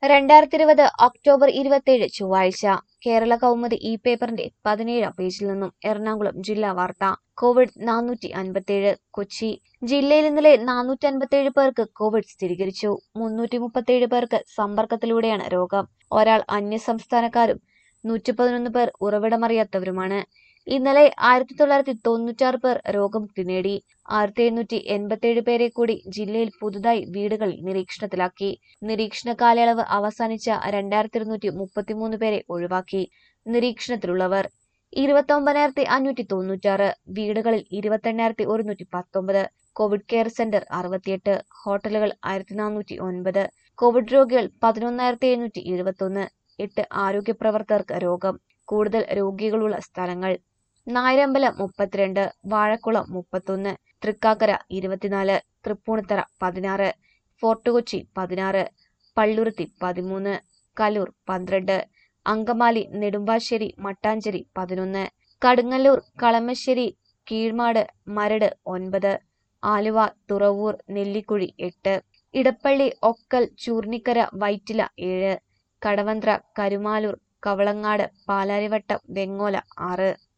രണ്ടായിരത്തി ഇരുപത് ഒക്ടോബർ ഇരുപത്തിയേഴ് ചൊവ്വാഴ്ച കേരള കൗമുദി ഈ പേപ്പറിന്റെ പതിനേഴാം പേജിൽ നിന്നും എറണാകുളം ജില്ലാ വാർത്ത കോവിഡ് നാനൂറ്റി അൻപത്തിയേഴ് കൊച്ചി ജില്ലയിൽ ഇന്നലെ നാനൂറ്റി അൻപത്തിയേഴ് പേർക്ക് കോവിഡ് സ്ഥിരീകരിച്ചു മുന്നൂറ്റി മുപ്പത്തിയേഴ് പേർക്ക് സമ്പർക്കത്തിലൂടെയാണ് രോഗം ഒരാൾ അന്യസംസ്ഥാനക്കാരും നൂറ്റി പതിനൊന്ന് പേർ ഉറവിടമറിയാത്തവരുമാണ് ഇന്നലെ ആയിരത്തി തൊള്ളായിരത്തി തൊണ്ണൂറ്റാറ് പേർ രോഗമുക്തി നേടി ആയിരത്തി എണ്ണൂറ്റി എൺപത്തിയേഴ് പേരെ കൂടി ജില്ലയിൽ പുതുതായി വീടുകളിൽ നിരീക്ഷണത്തിലാക്കി നിരീക്ഷണ കാലയളവ് അവസാനിച്ച രണ്ടായിരത്തി ഇരുന്നൂറ്റി മുപ്പത്തിമൂന്ന് പേരെ ഒഴിവാക്കി നിരീക്ഷണത്തിലുള്ളവർ ഇരുപത്തൊമ്പതിനായിരത്തി അഞ്ഞൂറ്റി തൊണ്ണൂറ്റാറ് വീടുകളിൽ ഇരുപത്തെണ്ണായിരത്തി ഒരുന്നൂറ്റി പത്തൊമ്പത് കോവിഡ് കെയർ സെന്റർ അറുപത്തിയെട്ട് ഹോട്ടലുകൾ ആയിരത്തി നാനൂറ്റി ഒൻപത് കോവിഡ് രോഗികൾ പതിനൊന്നായിരത്തി എഴുന്നൂറ്റി എഴുപത്തൊന്ന് എട്ട് ആരോഗ്യ പ്രവർത്തകർക്ക് രോഗം കൂടുതൽ രോഗികളുള്ള സ്ഥലങ്ങൾ നായരമ്പലം മുപ്പത്തിരണ്ട് വാഴക്കുളം മുപ്പത്തൊന്ന് തൃക്കാക്കര ഇരുപത്തിനാല് തൃപ്പൂണിത്തറ പതിനാറ് ഫോർട്ട് കൊച്ചി പതിനാറ് പള്ളുരുത്തി പതിമൂന്ന് കലൂർ പന്ത്രണ്ട് അങ്കമാലി നെടുമ്പാശ്ശേരി മട്ടാഞ്ചേരി പതിനൊന്ന് കടുങ്ങല്ലൂർ കളമശ്ശേരി കീഴ്മാട് മരട് ഒൻപത് ആലുവ തുറവൂർ നെല്ലിക്കുഴി എട്ട് ഇടപ്പള്ളി ഒക്കൽ ചൂർണിക്കര വൈറ്റില ഏഴ് കടവന്ത്ര കരുമാലൂർ കവളങ്ങാട് പാലാരിവട്ടം വെങ്ങോല ആറ്